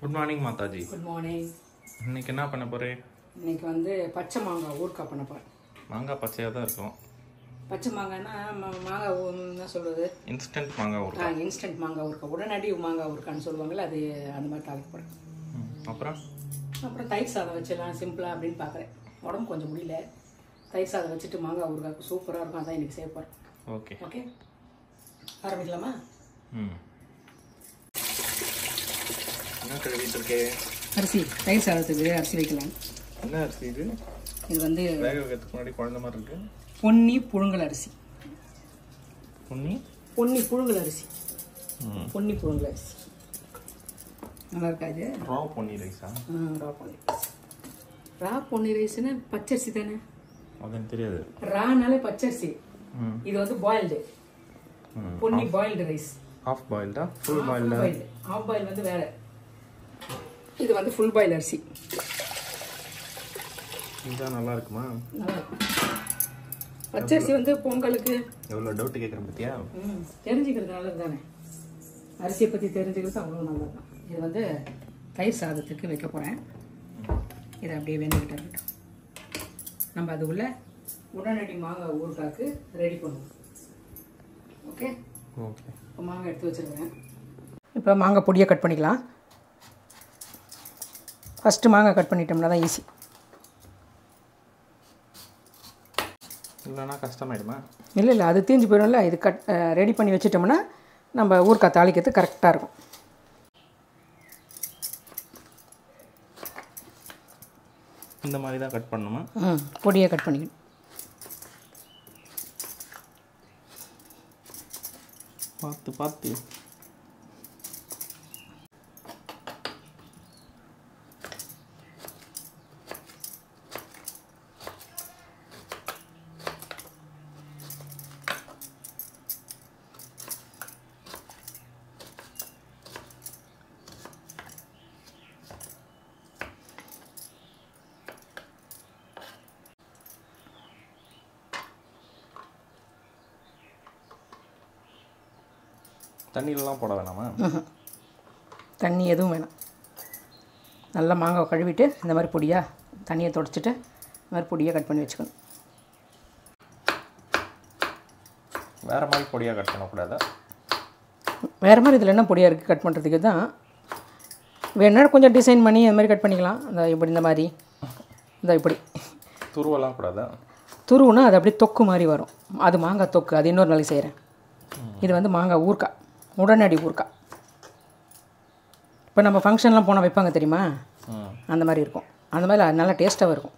Good morning Mataji good morning இன்னைக்கு என்ன பண்ண போறேன் இன்னைக்கு வந்து பச்சை மாங்காய் ஊறுக்காய் பண்ண போகிறேன் மாங்காய் பச்சையாக தான் இருக்கும் பச்சை மாங்காய்னா ம- மாங்காய் ஊ- என்ன சொல்கிறது இன்ஸ்டன்ட் மாங்காய் ஊறுகாய் இன்ஸ்டன்ட் மாங்காய் ஊறுக்காய் உடனடி மாங்காய் ஊறுக்கான்னு சொல்லுவாங்கல்ல அது அந்த மாதிரி தாளிக்க போகிறேன் ம், அப்புறம் அப்புறம் தயிர் சாதம் வச்சிடலாம் சிம்பிளாக அப்படின்னு பார்க்குறேன் உடம்பு கொஞ்சம் முடியல தயிர் சாதம் வச்சுட்டு மாங்காய் ஊறுகாய்க்கு சூப்பராக இருக்கும் அதான் இன்னைக்கு செய்ய போகிறேன் ஓகே ஓகே ஆரம்பிக்கலாமா ம் என்ன கழுவிட்டு இருக்கே அரிசி தயிர் சாதத்துக்கு அரிசி வைக்கலாம் என்ன அரிசி இது இது வந்து வேக வைக்கிறதுக்கு முன்னாடி குழந்த மாதிரி இருக்கு பொன்னி புழுங்கல் அரிசி புண்ணி பொன்னி புழுங்கல் அரிசி ம் பொன்னி புழுங்கல் அரிசி நல்லா இருக்கா இது ரா பொன்னி ரைஸா ஆ, raw Ponni rice raw Ponni ரைஸ்னா பச்சரிசி தானே அது எனக்கு தெரியாது ரானாலே பச்சரிசி ம் இது வந்து பாயில்டு ம் பொன்னி பாயில்டு ரைஸ் ஹாஃப் பாயில்டா ஃபுல் பாயில்டா பாயில்டு ஆஃப் பாயில் வந்து வேற இது வந்து ஃபுல் பாயில் அரிசி இதுதான் நல்லா இருக்குமா நல்லா இருக்கும் பச்சரிசி வந்து பொங்கலுக்கு எவ்வளோ டவுட் கேட்குறேன் பார்த்தியா ம், தெரிஞ்சுக்கிறது நல்லது தானே அரிசியை பற்றி தெரிஞ்சுக்கிறது அவ்வளோ நல்லது தான் இது வந்து தயிர் சாதத்துக்கு வைக்க போகிறேன் இதை அப்படியே வெந்துக்கிட்டு இருக்கட்டும் நம்ம அதுக்குள்ள உடனடி மாங்காய் ஊறுகாய்க்கு ரெடி பண்ணுவோம் ஓகே ஓகே இப்போ மாங்காய் எடுத்து வச்சுருக்கேன் இப்போ மாங்காய் பொடியை கட் பண்ணிக்கலாம் ஃபஸ்ட்டு மாங்காய் கட் பண்ணிட்டோம்னா தான் ஈஸி இல்லைன்னா கஷ்டமாயிடுமா இல்லை இல்லை அது தீஞ்சு போயிடும்ல இது கட் ரெடி பண்ணி வச்சிட்டோம்னா நம்ம ஊறுகாய் தாளிக்கிறது கரெக்டாக இருக்கும் இந்த மாதிரி தான் கட் பண்ணணுமா ம் பொடியை கட் பண்ணிக்கணும் பார்த்து பார்த்து தண்ணியிலலாம் போட வேணாமா ம்ஹும். தண்ணி எதுவும் வேணாம் நல்லா மாங்காய் கழுவிட்டு இந்த மாதிரி பொடியாக தண்ணியை தொடச்சிட்டு இந்த மாதிரி பொடியாக கட் பண்ணி வச்சுக்கணும் வேறு மாதிரி பொடியாக கட் பண்ணக்கூடாதா வேறு மாதிரி இதில் என்ன பொடியாக இருக்குது கட் பண்ணுறதுக்கு தான் வேணா கொஞ்சம் டிசைன் பண்ணி இந்த மாதிரி கட் பண்ணிக்கலாம் இந்த இப்படி இந்த மாதிரி இந்த இப்படி துருவெல்லாம் கூடாதா துருவுனா அது அப்படியே தொக்கு மாதிரி வரும் அது மாங்காய் தொக்கு அது இன்னொரு நாளைக்கு செய்கிறேன் இது வந்து மாங்காய் ஊறுகாய் உடனடி ஊறுகாய் இப்போ நம்ம ஃபங்க்ஷன்லாம் போனால் வைப்பாங்க தெரியுமா ம் அந்த மாதிரி இருக்கும் அந்த மாதிரி அது நல்லா டேஸ்ட்டாகவும் இருக்கும்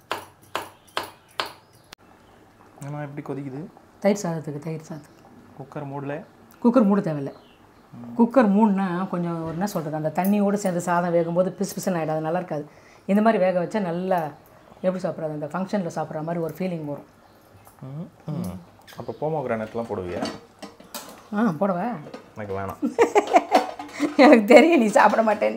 ஏன்னா எப்படி கொதிக்குது தயிர் சாதத்துக்கு தயிர் சாதத்துக்கு குக்கர் மூடல குக்கர் மூட தேவையில்லை குக்கர் மூடினா கொஞ்சம் ஒரு என்ன சொல்கிறது அந்த தண்ணியோடு சேர்ந்து சாதம் வேகும்போது பிசு பிசுன்னு ஆகிடும் அது நல்லா இருக்காது இந்த மாதிரி வேக வச்சா நல்லா எப்படி சாப்பிட்றது அந்த ஃபங்க்ஷனில் சாப்பிட்ற மாதிரி ஒரு ஃபீலிங் வரும் ம் ம் அப்போ போமோ கிரானட்லாம் போடுவியா ஆ போடவா எனக்கு வேணாம் எனக்கு தெரியும் நீ சாப்பிட மாட்டேன்னு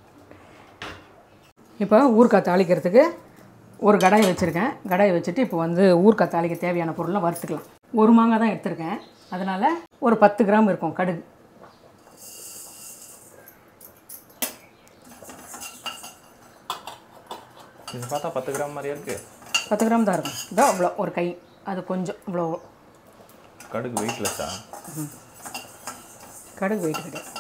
இப்போ ஊறுகாய் தாளிக்கிறதுக்கு ஒரு கடாயை வச்சுருக்கேன் கடாயை வச்சுட்டு இப்போ வந்து ஊறுகாய் தாளிக்க தேவையான பொருள்லாம் வறுத்துக்கலாம் ஒரு மாங்காய் தான் எடுத்திருக்கேன் அதனால் ஒரு பத்து கிராம் இருக்கும் கடுகு இது பார்த்தா பத்து கிராம் மாதிரியா இருக்கு பத்து கிராம் தான் இருக்கும் இதோ அவ்வளோ ஒரு கை அது கொஞ்சம் இவ்வளோ கடுகு வெயிட்லெஸ்ஸா கடுகு வெயிட் கிடையாது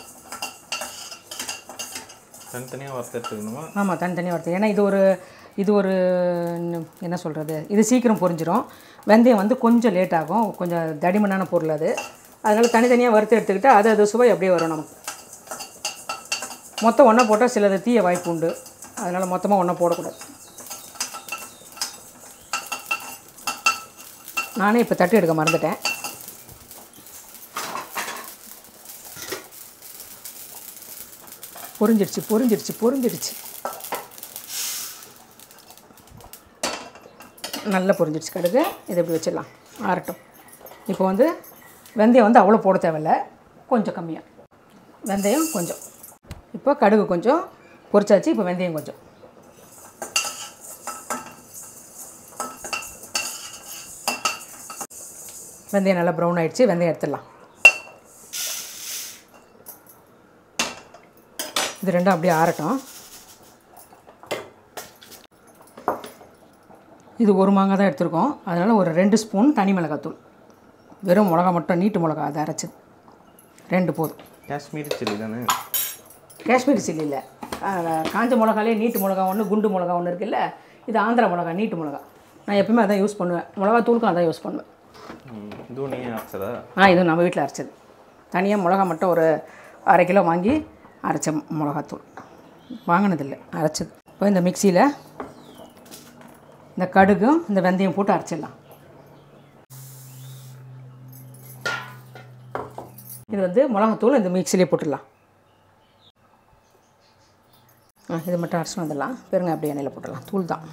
தனித்தனியாக வறுத்து எடுத்துக்கணுமா ஆமாம் தனித்தனியாக வறுத்து ஏன்னா இது ஒரு இது ஒரு இன்னும் என்ன சொல்கிறது இது சீக்கிரம் பொரிஞ்சிரும் வெந்தயம் வந்து கொஞ்சம் லேட் ஆகும் கொஞ்சம் தடிமனான பொருள் அது அதனால் தனித்தனியாக வறுத்து எடுத்துக்கிட்டால் அது அது சுவை அப்படியே வரும் நமக்கு மொத்தம் ஒன்றா போட்டால் சிலது தீய வாய்ப்பு உண்டு அதனால் மொத்தமாக ஒன்றா போடக்கூடாது நானே இப்போ தட்டு எடுக்க மறந்துட்டேன் பொரிஞ்சிடுச்சு பொரிஞ்சிடுச்சு பொரிஞ்சிடுச்சு நல்லா பொரிஞ்சிடுச்சு கடுகு இதை இப்படி வச்சிடலாம் ஆறட்டும் இப்போ வந்து வெந்தயம் வந்து அவ்வளோ போட தேவையில்ல கொஞ்சம் கம்மியாக வெந்தயம் கொஞ்சம் இப்போ கடுகு கொஞ்சம் பொரிச்சாச்சு இப்போ வெந்தயம் கொஞ்சம் வெந்தயம் நல்லா ப்ரௌன் ஆயிடுச்சு வெந்தயம் எடுத்துடலாம் இது ரெண்டும் அப்படியே ஆறட்டும் இது ஒரு மாங்காய் தான் எடுத்திருக்கோம் அதனால் ஒரு ரெண்டு ஸ்பூன் தனி மிளகாத்தூள் வெறும் மிளகா மட்டும் நீட்டு மிளகா அதை அரைச்சது ரெண்டு போதும் காஷ்மீரி சில்லி தானே காஷ்மீரி சில்லி இல்லை அஹ், காஞ்ச மிளகாலே நீட்டு மிளகா ஒன்று குண்டு மிளகா ஒன்று இருக்குல்ல இது ஆந்திரா மிளகா நீட்டு மிளகா நான் எப்பவுமே அதான் யூஸ் பண்ணுவேன் மிளகா தூளுக்கும் அதான் யூஸ் பண்ணுவேன் ம், இதுவும் நீ அரைச்சதா ஆ இது நம்ம வீட்டில் அரைச்சது தனியாக மிளகா மட்டும் ஒரு அரை கிலோ வாங்கி அரைச்ச மிளகாத்தூள் வாங்கினதில்லை அரைச்சது இப்போ இந்த மிக்சியில் இந்த கடுகும் இந்த வெந்தயம் போட்டு அரைச்சிடலாம் இது வந்து மிளகாத்தூள் இந்த மிக்சிலே போட்டுடலாம் ஆ இது மட்டும் அரைச்சிட்டு வந்துடலாம் பெருங்க அப்படியே எண்ணெயில் போட்டுடலாம் தூள் தான்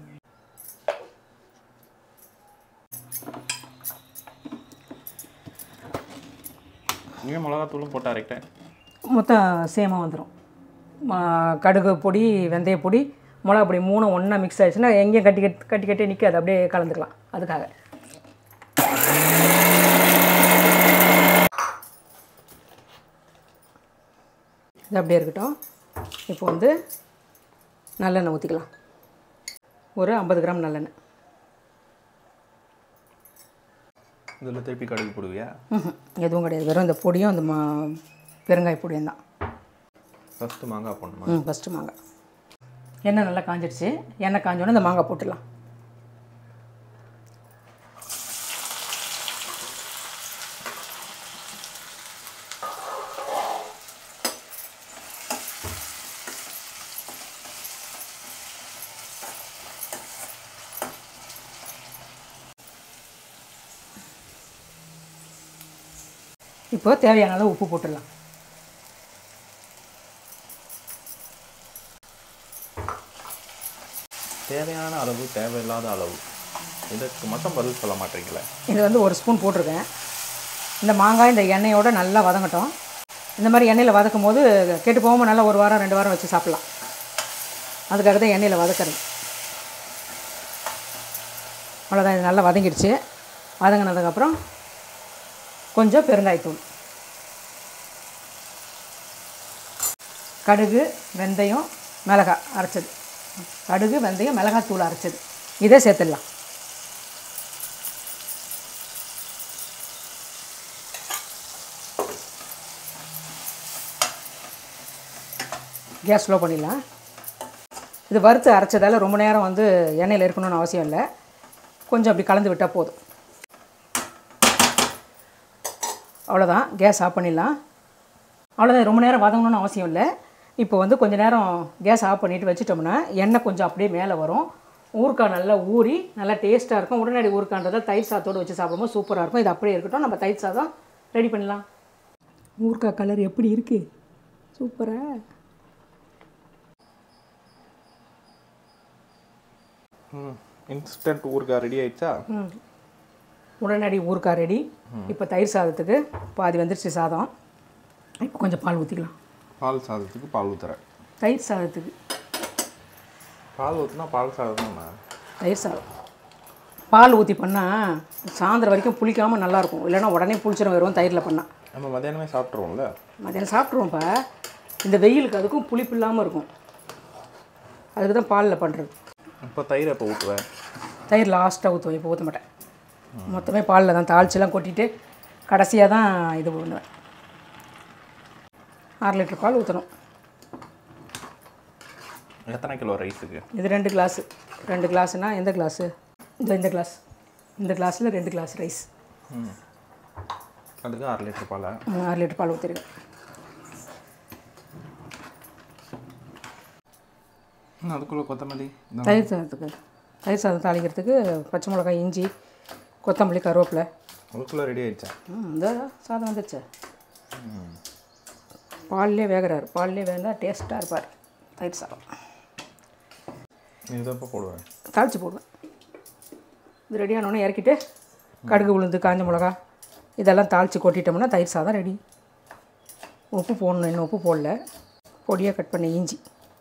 நீங்கள் மிளகாத்தூளும் போட்டு அரைக்கிட்டேன் மொத்தம் சேமாக வந்துடும் கடுகு பொடி வெந்தய பொடி மிளகா பொடி மூணும் ஒன்றா மிக்ஸ் ஆயிடுச்சுன்னா எங்கேயும் கட்டி கட்டி கட்டி கட்டி நிற்காது அப்படியே கலந்துக்கலாம் அதுக்காக இது அப்படியே இருக்கட்டும் இப்போ வந்து நல்லெண்ணெய் ஊற்றிக்கலாம் ஒரு ஐம்பது கிராம் நல்லெண்ணெய் இதில் திருப்பி கடுகு போடுவியா ம்ஹும். எதுவும் கிடையாது வெறும் இந்த பொடியும் இந்த மா பெருங்காய பொடியும் தான் ஃபஸ்ட்டு மாங்காய் போடணுமா ம் ஃபஸ்ட்டு மாங்காய் எண்ணெய் நல்லா காஞ்சிடுச்சு எண்ணெய் காஞ்சோன்னே இந்த மாங்காய் போட்டுடலாம் இப்போ தேவையான அளவு உப்பு போட்டுடலாம் தேவையான அளவு தேவையில்லாத அளவு இதுக்கு மட்டும் பதில் சொல்ல மாட்டீங்களே இது வந்து ஒரு ஸ்பூன் போட்டிருக்கேன் இந்த மாங்காய் இந்த எண்ணெயோட நல்லா வதங்கட்டும் இந்த மாதிரி எண்ணெயில் வதக்கும் போது கெட்டு போகாமல் நல்லா ஒரு வாரம் ரெண்டு வாரம் வச்சு சாப்பிட்லாம் அதுக்காக தான் எண்ணெயில் வதக்கிறது அவ்வளோதான் இது நல்லா வதங்கிடுச்சு வதங்கினதுக்கப்புறம் கொஞ்சம் பெருங்காயத்தூள் கடுகு வெந்தயம் மிளகாய் அரைச்சது கடுகு வெந்தயம் மிளகாய் தூள் அரைச்சது இதே சேர்த்துடலாம் கேஸ் ஸ்லோ பண்ணிடலாம் இது வறுத்து அரைச்சதால ரொம்ப நேரம் வந்து எண்ணெயில் இருக்கணும்னு அவசியம் இல்லை கொஞ்சம் அப்படி கலந்து விட்டால் போதும் அவ்வளோதான் கேஸ் ஆஃப் பண்ணிடலாம் அவ்வளோதான் ரொம்ப நேரம் வதங்கணும்னு அவசியம் இல்லை இப்போ வந்து கொஞ்ச நேரம் கேஸ் ஆஃப் பண்ணிவிட்டு வச்சிட்டோம்னா எண்ணெய் கொஞ்சம் அப்படியே மேலே வரும் ஊறுக்காய் நல்லா ஊறி நல்லா டேஸ்ட்டாக இருக்கும் உடனடி ஊறுக்கான்றதை தயிர் சாதத்தோடு வச்சு சாப்பிடும்போது சூப்பராக இருக்கும் இது அப்படியே இருக்கட்டும் நம்ம தயிர் சாதம் ரெடி பண்ணலாம் ஊறுக்காய் கலர் எப்படி இருக்குது சூப்பராக ம் இன்ஸ்டன்ட் ஊறுகாய் ரெடி ஆயிடுச்சா ம் உடனடி ஊறுக்காய் ரெடி இப்போ தயிர் சாதத்துக்கு பாதி வந்துருச்சு சாதம் இப்போ கொஞ்சம் பால் ஊற்றிக்கலாம் பால் சாதத்துக்கு பால் ஊற்றுறேன் தயிர் சாதத்துக்கு பால் ஊற்றினா பால் சாதம் தான் தயிர் சாதம் பால் ஊற்றி பண்ணால் சாயந்தரம் வரைக்கும் புளிக்காமல் நல்லாயிருக்கும் இல்லைன்னா உடனே புளிச்சிடும் வரும் தயிரில் பண்ணால் நம்ம மத்தியானமே சாப்பிட்ருவோம்ல மதியானம் சாப்பிட்ருவோம்ப்பா இந்த வெயிலுக்கு அதுக்கும் புளிப்பு இல்லாமல் இருக்கும் அதுக்கு தான் பாலில் பண்ணுறது இப்போ தயிர் எப்போ ஊற்றுவேன் தயிர் லாஸ்ட்டாக ஊற்றுவேன் இப்போ ஊற்ற மாட்டேன் மொத்தமே பாலில் தான் தாளிச்செல்லாம் கொட்டிட்டு கடைசியாக தான் இது பண்ணுவேன் அரை லிட்டர் பால் ஊற்றணும் எத்தனை கிலோ ரைஸுக்கு இது ரெண்டு கிளாஸு ரெண்டு கிளாஸுனா எந்த கிளாஸு இந்த இந்த கிளாஸ் இந்த கிளாஸில் ரெண்டு கிளாஸ் ரைஸ் ம் அதுக்கு அரை லிட்டர் பாலை அரை லிட்டர் பால் ஊற்றிருக்கேன் ம், அதுக்குள்ளே கொத்தமல்லி இந்த தயிர் சாதத்துக்கு தயிர் சாதம் தாளிக்கிறதுக்கு பச்சை மிளகாய் இஞ்சி கொத்தமல்லி கருவேப்பிலை அதுக்குள்ளே ரெடி ஆயிடுச்சா ம் இந்த சாதம் வந்துச்சு பால்லே வேகிறாரு பால்லே வேந்தா டேஸ்ட்டாக இருப்பார் தயிர் சாதம் இது எப்போ போடுவேன் தாளித்து போடுவேன் இது ரெடியானோடனே இறக்கிட்டு கடுகு உளுந்து காஞ்ச மிளகா இதெல்லாம் தாளித்து கொட்டிட்டோம்னா தயிர் சாதம் ரெடி உப்பு போடணும் இன்னும் உப்பு போடல பொடியாக கட் பண்ண இஞ்சி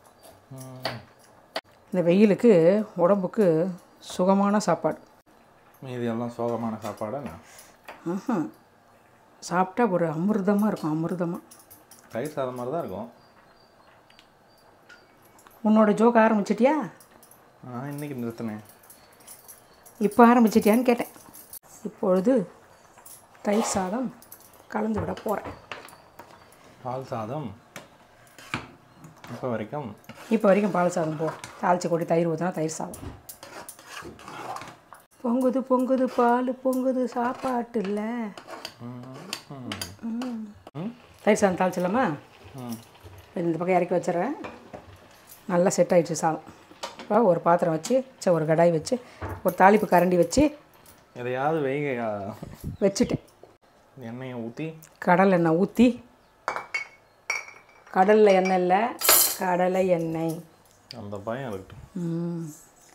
இந்த வெயிலுக்கு உடம்புக்கு சுகமான சாப்பாடு மீதி எல்லாம் சோகமான சாப்பாடா ம்ஹும். சாப்பிட்டா ஒரு அமிர்தமாக இருக்கும் அமிர்தமாக தயிர் சாதம் மாதிரி தான் இருக்கும் உன்னோட ஜோக் ஆரம்பிச்சிட்டியா நான் இன்னைக்கு நிறுத்தினேன் இப்போ ஆரம்பிச்சிட்டியான்னு கேட்டேன் இப்பொழுது தயிர் சாதம் கலந்து விட போகிறேன் பால் சாதம் இப்போ வரைக்கும் இப்போ வரைக்கும் பால் சாதம் போ தாளிச்சு கொட்டி தயிர் ஊற்றினா தயிர் சாதம் பொங்குது பொங்குது பால் பொங்குது சாப்பாட்டு இல்லை ம் தயிர் சாதம் தாளிச்சிடலாமா ம் இந்த பக்கம் இறக்கி வச்சிடுறேன் நல்லா செட் ஆயிடுச்சு சாதம் இப்போ ஒரு பாத்திரம் வச்சு சரி ஒரு கடாய் வச்சு ஒரு தாளிப்பு கரண்டி வச்சு எதையாவது வைக வச்சுட்டேன் எண்ணெயை ஊற்றி கடலை எண்ணெய் ஊற்றி கடலில் எண்ணெய் இல்லை கடலை எண்ணெய் அந்த பயம் இருக்கட்டும் ம்.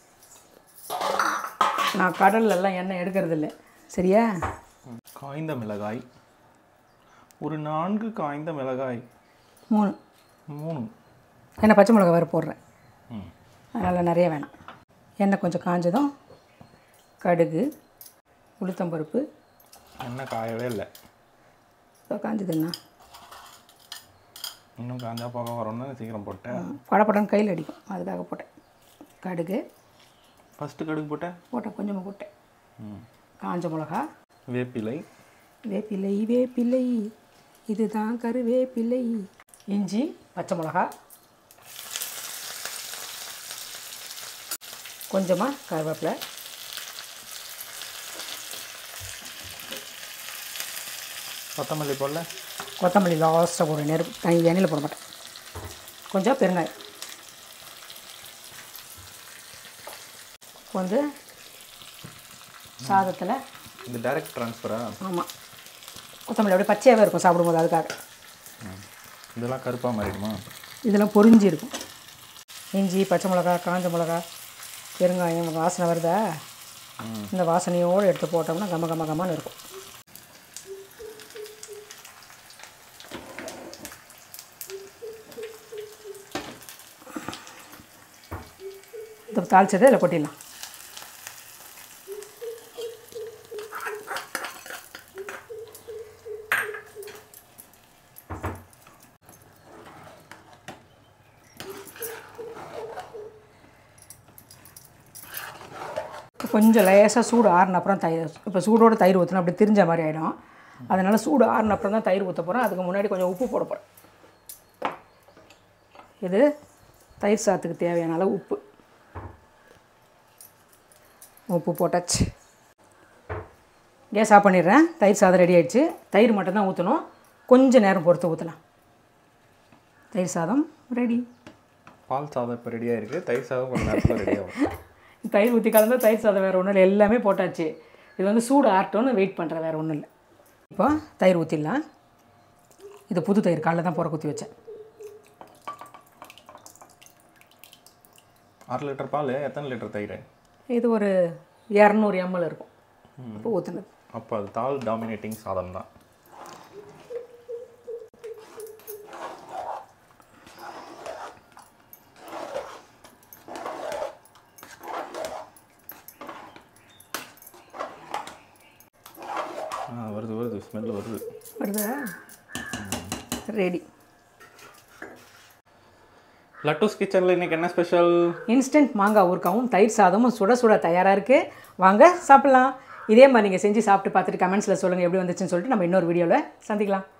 நான் கடல்ல எல்லாம் எண்ணெய் எடுக்கிறது இல்லை சரியா ம். காய்ந்த மிளகாய் ஒரு நான்கு காய்ந்த மிளகாய் மூணு மூணு எண்ணெய் பச்சை மிளகா வேறு போடுறேன் ம் அதனால் நிறைய வேணாம் எண்ணெய் கொஞ்சம் காஞ்சதும் கடுகு உளுத்தம்பருப்பு எண்ணெய் காயவே இல்லை இப்போ காஞ்சதுண்ணா இன்னும் காஞ்சா போக வரும்னு சீக்கிரம் போட்டேன் படப்படன்னு கையில் அடிக்கும் அதுக்காக போட்டேன் கடுகு ஃபஸ்ட்டு கடுகு போட்டேன் போட்டேன் கொஞ்சமாக போட்டேன் ம் காஞ்ச மிளகா வேப்பிலை வேப்பிலை வேப்பிலை இதுதான் கருவேப்பிலை இஞ்சி பச்சை மிளகா கொஞ்சமாக கருவேப்பிலை கொத்தமல்லி போடல கொத்தமல்லி லாஸ்ட்டாக ஒரு நெருப்பு தனி எண்ணெயில் போட மாட்டேன் கொஞ்சம் பெருங்காயம் வந்து சாதத்தில் இது டைரக்ட் ட்ரான்ஸ்ஃபரா ஆமாம் கொத்தமல்லி அப்படியே பச்சையாகவே இருக்கும் சாப்பிடும்போது அதுக்காக இதெல்லாம் கருப்பாக மாறிடுமா இதெல்லாம் பொரிஞ்சு இருக்கும் இஞ்சி பச்சை மிளகா காஞ்ச மிளகா பெருங்காயம் வாசனை வருதா இந்த வாசனையோடு எடுத்து போட்டோம்னா கம கம கமான்னு இருக்கும் இந்த தாளிச்சதை இதில் கொட்டிடலாம் இப்போ கொஞ்சம் லேசாக சூடு ஆறின அப்புறம் தயிர் இப்போ சூடோட தயிர் ஊற்றினா அப்படி திரிஞ்ச மாதிரி ஆகிடும் அதனால் சூடு ஆறின அப்புறம் தான் தயிர் ஊற்ற போகிறேன் அதுக்கு முன்னாடி கொஞ்சம் உப்பு போட போகிறேன் இது தயிர் சாதத்துக்கு தேவையான அளவு உப்பு உப்பு போட்டாச்சு கேஸ் ஆஃப் பண்ணிடுறேன் தயிர் சாதம் ரெடி ஆயிடுச்சு தயிர் மட்டும் தான் ஊற்றணும் கொஞ்சம் நேரம் பொறுத்து ஊற்றலாம் தயிர் சாதம் ரெடி பால் சாதம் இப்போ ரெடியாக இருக்குது தயிர் சாதம் கொஞ்சம் நேரத்தில் ரெடி ஆகும் தயிர் ஊற்றி கலந்து தயிர் சாதம் வேறு ஒன்றும் இல்லை எல்லாமே போட்டாச்சு இது வந்து சூடு ஆறட்டும்னு வெயிட் பண்ணுறேன் வேறு ஒன்றும் இல்லை இப்போ தயிர் ஊற்றிடலாம் இது புது தயிர் காலைல தான் புற குத்தி வச்சேன் அரை லிட்டர் பால் எத்தனை லிட்டர் தயிர் இது ஒரு இரநூறு எம்எல் இருக்கும் இப்போ ஊற்றுனது அப்போ அது தால் டாமினேட்டிங் சாதம் தான் ஆ வருது வருது ஸ்மெல் வருது வருதா ரெடி லட்டூஸ் கிச்சனில் இன்னைக்கு என்ன ஸ்பெஷல் இன்ஸ்டன்ட் மாங்காய் ஊறுக்காவும் தயிர் சாதமும் சுட சுட தயாராக இருக்குது வாங்க சாப்பிட்லாம் இதே மாதிரி நீங்கள் செஞ்சு சாப்பிட்டு பார்த்துட்டு கமெண்ட்ஸில் சொல்லுங்கள் எப்படி வந்துச்சுன்னு சொல்லிட்டு நம்ம இன்னொரு வீடியோவில் சந்திக்கலாம்